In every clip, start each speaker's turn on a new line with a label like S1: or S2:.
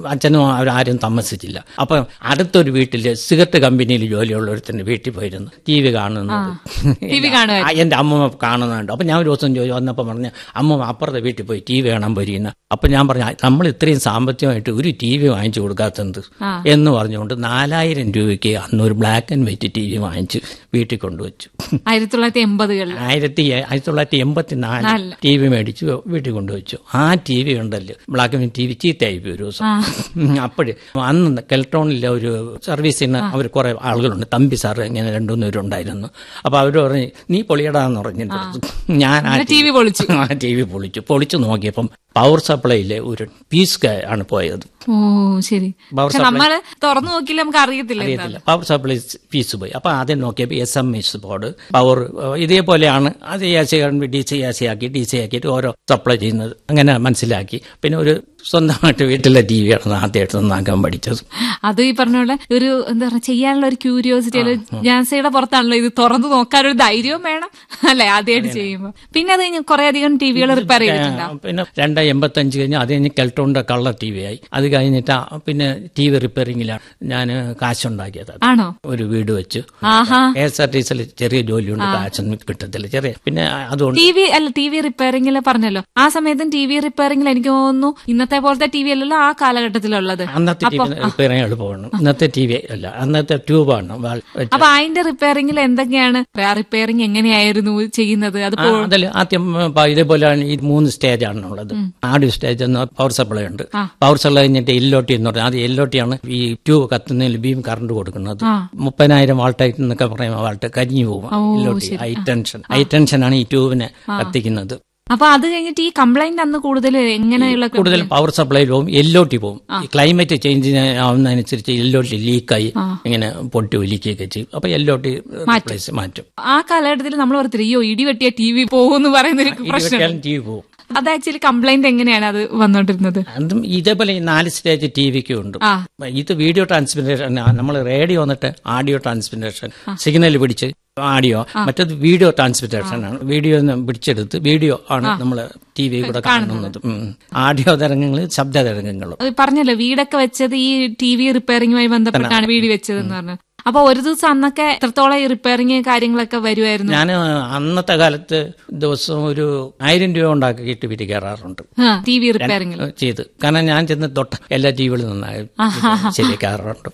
S1: അച്ഛനും അവരാരും താമസിച്ചില്ല അപ്പൊ അടുത്തൊരു വീട്ടില് സിഗരറ്റ് കമ്പനിയിൽ ജോലിയുള്ള ഒരുത്തന്റെ വീട്ടിൽ പോയിരുന്നു ടി വി കാണുന്നത്
S2: TV കാണുമായിരുന്നു.
S1: ആ, എന്റെ അമ്മ കാണുന്നുണ്ട് അപ്പൊ ഞാൻ ഒരു ദിവസം ചോദിച്ചു വന്നപ്പോ പറഞ്ഞു അമ്മ അപ്പുറത്തെ വീട്ടിൽ പോയി ടി വി കാണാൻ പോയിരിക്കുന്ന അപ്പൊ ഞാൻ പറഞ്ഞു നമ്മൾ ഇത്രയും സാമ്പത്തികമായിട്ട് ഒരു ടി വി വാങ്ങിച്ചു കൊടുക്കാത്തത് എന്ന് പറഞ്ഞുകൊണ്ട് നാലായിരം രൂപയ്ക്ക് അന്ന് ഒരു black and white T V വാങ്ങിച്ച് വീട്ടിൽ കൊണ്ടുവച്ചു
S2: ആയിരത്തി തൊള്ളായിരത്തി എൺപതുകളിൽ
S1: ആയിരത്തി ആയിരത്തി തൊള്ളായിരത്തി എൺപത്തി നാല്
S2: നാലില്.
S1: ടി വി മേടിച്ച് വീട്ടിൽ കൊണ്ടുവച്ചു ആ ടി വി ഉണ്ടല്ലോ ബ്ലാക്ക് ആൻഡ് ടി വി ചീത്തയായി പോയി ഒരു ദിവസം അപ്പോഴ് അന്ന് കെൽട്രോണിലെ ഒരു സർവീസിന് അവർ കുറെ ആളുകളുണ്ട് തമ്പി സാർ ഇങ്ങനെ രണ്ടുമൂന്ന് പേരുണ്ടായിരുന്നു അപ്പൊ അവർ പറഞ്ഞു നീ പൊളിയടാന്ന് പറഞ്ഞിട്ട് ഞാൻ ആ
S2: ടി വി പൊളിച്ചു
S1: ആ ടി വി പൊളിച്ചു പൊളിച്ചു നോക്കിയപ്പം പവർ സപ്ലൈയിലെ ഒരു പീസ് ആണ് പോയത്
S2: ഓ ശരി
S1: പവർ
S2: പക്ഷെ നമ്മള് തുറന്നു നോക്കിയില്ല നമുക്ക് അറിയത്തില്ല
S1: അറിയത്തില്ല പവർ സപ്ലൈ ഫീസ് പോയി അപ്പൊ ആദ്യം നോക്കിയപ്പോൾ S M S board power ഏഹ്, ഇതേപോലെയാണ് അത് A C D C A C ആക്കി ഡി സി ആക്കിയിട്ട് ഓരോ സപ്ലൈ ചെയ്യുന്നത് അങ്ങനെ മനസ്സിലാക്കി പിന്നെ ഒരു സ്വന്തമായിട്ട് വീട്ടിലെ ടി വി ആണ് ആദ്യമായിട്ട് നന്നാക്കാൻ പഠിച്ചത്
S2: അത് ഈ പറഞ്ഞ പോലെ ഒരു എന്താ പറയുക ചെയ്യാനുള്ള ഒരു ക്യൂരിയോസിറ്റി അല്ലെ ജാൻസയുടെ പുറത്താണല്ലോ ഇത് തുറന്നു നോക്കാനൊരു ധൈര്യവും വേണം അല്ലെ ആദ്യമായിട്ട് ചെയ്യുമ്പോൾ പിന്നെ അത് കഴിഞ്ഞ് കുറെ അധികം ടിവികൾ റിപ്പയർ ചെയ്തിട്ടുണ്ടാവും
S1: പിന്നെ രണ്ട് എൺപത്തി അഞ്ച് കഴിഞ്ഞ് അത് കഴിഞ്ഞ് കെൽട്രോണിന്റെ കളർ ടി വി ആയി അത് കഴിഞ്ഞിട്ട് ആ പിന്നെ ടി വി റിപ്പയറിങ്ങിലാണ് ഞാൻ കാശുണ്ടാക്കിയത്
S2: ആണോ
S1: ഒരു വീട് വെച്ച്
S2: ആഹാ
S1: കെ എസ് ആർ ടി സിയിൽ ചെറിയ ജോലിയുണ്ട് കാശൊന്നും കിട്ടത്തില്ല ചെറിയ പിന്നെ അതുകൊണ്ട്
S2: ടി വി അല്ല ടി വി റിപ്പയറിംഗിൽ പറഞ്ഞല്ലോ ആ സമയത്തും ടി വി റിപ്പയറിംഗിൽ എനിക്ക് തോന്നുന്നു ഇന്നത്തെ പോലത്തെ ടി വി അല്ലല്ലോ ആ കാലഘട്ടത്തിലുള്ളത്
S1: അന്നത്തെ ടി വി റിപ്പയറിങ് എളുപ്പമാണ് ഇന്നത്തെ ടി വി അല്ല അന്നത്തെ ട്യൂബാണ് വാൾ വെച്ച്.
S2: അപ്പൊ അതിന്റെ റിപ്പയറിംഗിൽ എന്തൊക്കെയാണ് റിപ്പയറിംഗ് എങ്ങനെയായിരുന്നു ചെയ്യുന്നത് അത്
S1: ആ, അതിൽ ആദ്യം ഇപ്പൊ ഇതേപോലെയാണ് ഈ മൂന്ന് സ്റ്റേജ് ആണുള്ളത് ആദ്യ സ്റ്റേജ് എന്ന് പവർ സപ്ലൈ ഉണ്ട് പവർ സപ്ലൈ കഴിഞ്ഞിട്ട് എല്ലോട്ടി എന്ന് പറഞ്ഞാൽ അത് എല്ലോട്ടിയാണ് ഈ ട്യൂബ് കത്തുന്നതിൽ ബീം കറണ്ട് കൊടുക്കുന്നത് മുപ്പതിനായിരം വാൾട്ടായിട്ട് എന്നൊക്കെ പറയുമ്പോൾ വാൾട്ട് കരിഞ്ഞു പോകും എല്ലോട്ടി ഹൈ ടെൻഷൻ ഹൈ ടെൻഷനാണ് ഈ ട്യൂബിനെ കത്തിക്കുന്നത്
S2: അപ്പൊ അത് കഴിഞ്ഞിട്ട് ഈ കംപ്ലൈന്റ് അന്ന് കൂടുതൽ എങ്ങനെയുള്ള
S1: കൂടുതൽ പവർ സപ്ലൈ പോകും എല്ലോട്ടി പോകും ഈ ക്ലൈമറ്റ് ചേഞ്ച് ആവുന്നതനുസരിച്ച് എല്ലോട്ടി ലീക്കായി ഇങ്ങനെ പൊട്ടി ഒലിക്കുകയൊക്കെ ചെയ്യും അപ്പൊ എല്ലോട്ടി റീപ്ലേസ് മാറ്റും
S2: ആ കാലഘട്ടത്തിൽ നമ്മൾ ഓർത്തില്ല അയ്യോ ഇടി വെട്ടിയ ടി വി പോകുമെന്ന് പറയുന്ന ഒരു പ്രശ്നം
S1: ഇരുപത്തിയാലും ടി വി പോകും
S2: അത് ആക്ച്വലി കംപ്ലൈന്റ് എങ്ങനെയാണ് അത് വന്നോണ്ടിരുന്നത്
S1: അതും ഇതേപോലെ ഈ നാല് സ്റ്റേജ് ടി വിക്കും ഉണ്ട്
S2: ആ
S1: ഇത് വീഡിയോ ട്രാൻസ്മിറ്റേഷൻ നമ്മൾ റേഡിയോ വന്നിട്ട് ആഡിയോ ട്രാൻസ്മിറ്റേഷൻ സിഗ്നൽ പിടിച്ച് ആഡിയോ മറ്റത് വീഡിയോ ട്രാൻസ്മിറ്റേഷൻ ആണ് വീഡിയോ പിടിച്ചെടുത്ത് വീഡിയോ ആണ് നമ്മൾ ടി വി കൂടെ കാണുന്നത് ഉം. ആഡിയോ തരംഗങ്ങൾ ശബ്ദ തരംഗങ്ങളും
S2: അത് പറഞ്ഞല്ലോ വീടൊക്കെ വെച്ചത് ഈ ടി വി റിപ്പയറിംഗുമായി ബന്ധപ്പെട്ടാണ് വീട് വെച്ചതെന്ന് പറഞ്ഞു അപ്പൊ ഒരു ദിവസം അന്നൊക്കെ എത്രത്തോളം ഈ റിപ്പയറിംഗ് കാര്യങ്ങളൊക്കെ വരുമായിരുന്നു
S1: ഞാൻ അന്നത്തെ കാലത്ത് ദിവസം ഒരു ആയിരം രൂപ ഉണ്ടാക്കിയിട്ട് വീട്ടിൽ കയറാറുണ്ട്
S2: ടി വി റിപ്പയറിംഗിൽ
S1: ചെയ്ത് കാരണം ഞാൻ ചെന്ന് തൊട്ട് എല്ലാ ടിവികളും നന്നായി ശരിയാക്കാറുണ്ട്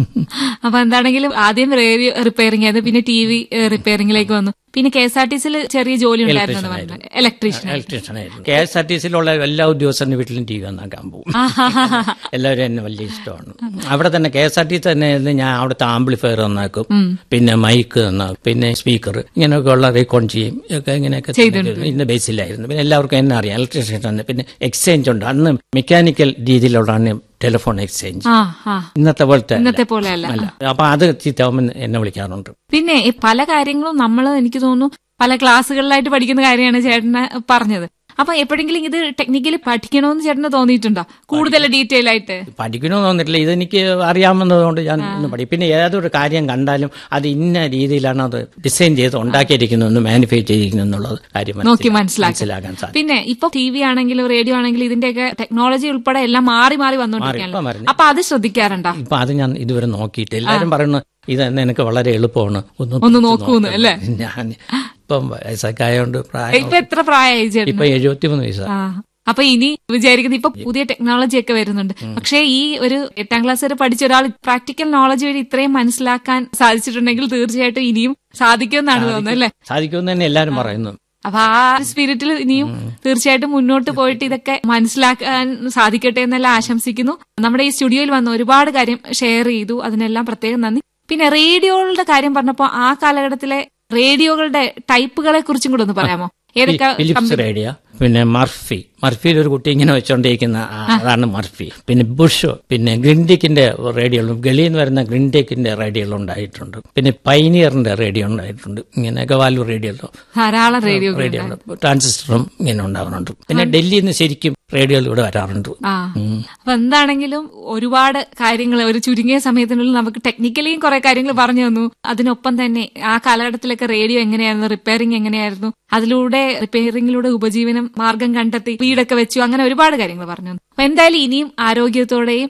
S2: അപ്പൊ എന്താണെങ്കിലും ആദ്യം റേഡിയോ റിപ്പയറിംഗ് ആയിരുന്നു പിന്നെ ടി വി റിപ്പയറിംഗിലേക്ക് വന്നു പിന്നെ കെ എസ് ആർ ടി സിയിൽ ചെറിയ ജോലി ഉണ്ടായിരുന്നു എന്ന് പറഞ്ഞു ഇലക്ട്രീഷ്യൻ
S1: ഇലക്ട്രീഷ്യൻ ആയിരുന്നു കെ എസ് ആർ ടി സിയിലുള്ള എല്ലാ ഉദ്യോഗസ്ഥരുടെ വീട്ടിലും ടി വി നന്നാക്കാൻ പോകും എല്ലാവരും എന്നെ വലിയ ഇഷ്ടമാണ് അവിടെ തന്നെ കെ എസ് ആർ ടി തന്നെ ആയിരുന്നു ഞാൻ അവിടുത്തെ ആംപ്ലിഫയർ നന്നാക്കും പിന്നെ മൈക്ക് നന്നാക്കും പിന്നെ സ്പീക്കർ ഇങ്ങനെയൊക്കെ ഉള്ള റീകോൺ ചെയ്യും ഒക്കെ ഇങ്ങനെയൊക്കെ ഇന്ന് ബേസിലായിരുന്നു പിന്നെ എല്ലാവർക്കും എന്നെ അറിയാം ഇലക്ട്രീഷ്യൻ തന്നെ പിന്നെ എക്സ്ചേഞ്ച് ഉണ്ട് അന്ന് മെക്കാനിക്കൽ രീതിയിലുള്ളതാണ് ടെലിഫോൺ എക്സ്ചേഞ്ച്
S2: ആ ആ
S1: ഇന്നത്തെ പോലത്തെ അല്ല.
S2: ഇന്നത്തെ പോലെ അല്ല
S1: അല്ല അപ്പൊ അത് ചീത്താവുമ്പോൾ എന്നെ വിളിക്കാറുണ്ട്
S2: പിന്നെ ഈ പല കാര്യങ്ങളും നമ്മൾ എനിക്ക് തോന്നുന്നു പല ക്ലാസ്സുകളിലായിട്ട് പഠിക്കുന്ന കാര്യമാണ് ചേട്ടന് പറഞ്ഞത് അപ്പൊ എപ്പോഴെങ്കിലും ഇത് ടെക്നിക്കലി പഠിക്കണമെന്ന് ചേട്ടന് തോന്നിയിട്ടുണ്ടോ കൂടുതൽ ഡീറ്റെയിൽ ആയിട്ട്
S1: പഠിക്കണമെന്ന് തോന്നിട്ടില്ല ഇതെനിക്ക് അറിയാവുന്നതുകൊണ്ട് ഞാൻ ഇന്ന് പഠിക്കും പിന്നെ ഏതൊരു കാര്യം കണ്ടാലും അത് ഇന്ന രീതിയിലാണ് അത് ഡിസൈൻ ചെയ്ത് ഉണ്ടാക്കിയിരിക്കുന്നു മാനിഫൈ ചെയ്തിരിക്കുന്നു എന്നുള്ളത് കാര്യം
S2: നോക്കി
S1: മനസ്സിലാ-
S2: മനസ്സിലാക്കാൻ
S1: മനസ്സിലാക്കാൻ സാധിക്കും
S2: പിന്നെ ഇപ്പൊ ടി വി ആണെങ്കിലും റേഡിയോ ആണെങ്കിലും ഇതിന്റെയൊക്കെ ടെക്നോളജി ഉൾപ്പെടെ എല്ലാം മാറി മാറി
S1: ഇപ്പൊ
S2: വന്നോണ്ടിരിക്കുകയാണ്
S1: മറിഞ്ഞു.
S2: അപ്പൊ അത് ശ്രദ്ധിക്കാറുണ്ടോ
S1: ഇപ്പൊ അത് ഞാൻ ഇതുവരെ നോക്കിയിട്ട് എല്ലാവരും പറയുന്നു ഇത് എനിക്ക് വളരെ എളുപ്പമാണ് ഒന്ന്
S2: ഒന്ന് നോക്കൂന്ന് അല്ലേ?
S1: ഞാൻ ഇപ്പം വയസ്സൊക്കെ ആയതുകൊണ്ട് പ്രായം
S2: ഇപ്പൊ എത്ര പ്രായമായി ചേട്ടൻ
S1: ഇപ്പൊ എഴുപത്തിമൂന്ന് വയസ്സാ
S2: ആ അപ്പൊ ഇനി വിചാരിക്കുന്നത് ഇപ്പൊ പുതിയ ടെക്നോളജി ഒക്കെ വരുന്നുണ്ട് പക്ഷേ ഈ ഒരു എട്ടാം ക്ലാസ് വരെ പഠിച്ച ഒരാൾ പ്രാക്ടിക്കൽ നോളജ് വഴി ഇത്രയും മനസ്സിലാക്കാൻ സാധിച്ചിട്ടുണ്ടെങ്കിൽ തീർച്ചയായിട്ടും ഇനിയും സാധിക്കുമെന്നാണ് തോന്നുന്നത് അല്ലേ
S1: സാധിക്കുമെന്ന് തന്നെ എല്ലാവരും പറയുന്നു
S2: അപ്പൊ ആ സ്പിരിറ്റിൽ ഇനിയും തീർച്ചയായിട്ടും മുന്നോട്ട് പോയിട്ട് ഇതൊക്കെ മനസ്സിലാക്കാൻ സാധിക്കട്ടെ എന്നെല്ലാം ആശംസിക്കുന്നു നമ്മുടെ ഈ സ്റ്റുഡിയോയിൽ വന്ന് ഒരുപാട് കാര്യം ഷെയർ ചെയ്തു അതിനെല്ലാം പ്രത്യേകം നന്ദി പിന്നെ റേഡിയോകളുടെ കാര്യം പറഞ്ഞപ്പോ ആ കാലഘട്ടത്തിലെ റേഡിയോകളുടെ ടൈപ്പുകളെ കുറിച്ചും കൂടെ ഒന്ന് പറയാമോ ഏതൊക്കെ
S1: ഫിലിപ്സ് റേഡിയോ പിന്നെ മർഫി മർഫിയിൽ ഒരു കുട്ടി ഇങ്ങനെ വെച്ചോണ്ടിരിക്കുന്ന ആ- അതാണ് മർഫി പിന്നെ ബുഷ് പിന്നെ ഗ്രിൻഡിക്കിന്റെ റേഡിയോകളും ഗളിയിൽ നിന്ന് വരുന്ന ഗ്രിൻഡിക്കിന്റെ റേഡിയോകൾ ഉണ്ടായിട്ടുണ്ട് പിന്നെ പൈനിയറിന്റെ റേഡിയോ ഉണ്ടായിട്ടുണ്ട് ഇങ്ങനെയൊക്കെ വാൽവ് റേഡിയോ
S2: ധാരാളം റേഡിയോ
S1: റേഡിയോ ട്രാൻസിസ്റ്ററും ഇങ്ങനെ ഉണ്ടാവുന്നുണ്ട് പിന്നെ ഡൽഹിയിൽ നിന്ന് ശരിക്കും റേഡിയോയിൽ ഇവിടെ വരാറുണ്ട്
S2: ആ അപ്പൊ എന്താണെങ്കിലും ഒരുപാട് കാര്യങ്ങൾ ഒരു ചുരുങ്ങിയ സമയത്തിനുള്ളിൽ നമുക്ക് ടെക്നിക്കലിയും കുറെ കാര്യങ്ങൾ പറഞ്ഞു തന്നു അതിനൊപ്പം തന്നെ ആ കാലഘട്ടത്തിലൊക്കെ റേഡിയോ എങ്ങനെയായിരുന്നു റിപ്പയറിംഗ് എങ്ങനെയായിരുന്നു അതിലൂടെ റിപ്പയറിംഗിലൂടെ ഉപജീവനം മാർഗം കണ്ടെത്തി വീടൊക്കെ വെച്ചു അങ്ങനെ ഒരുപാട് കാര്യങ്ങൾ പറഞ്ഞു തന്നു അപ്പൊ എന്തായാലും ഇനിയും ആരോഗ്യത്തോടെയും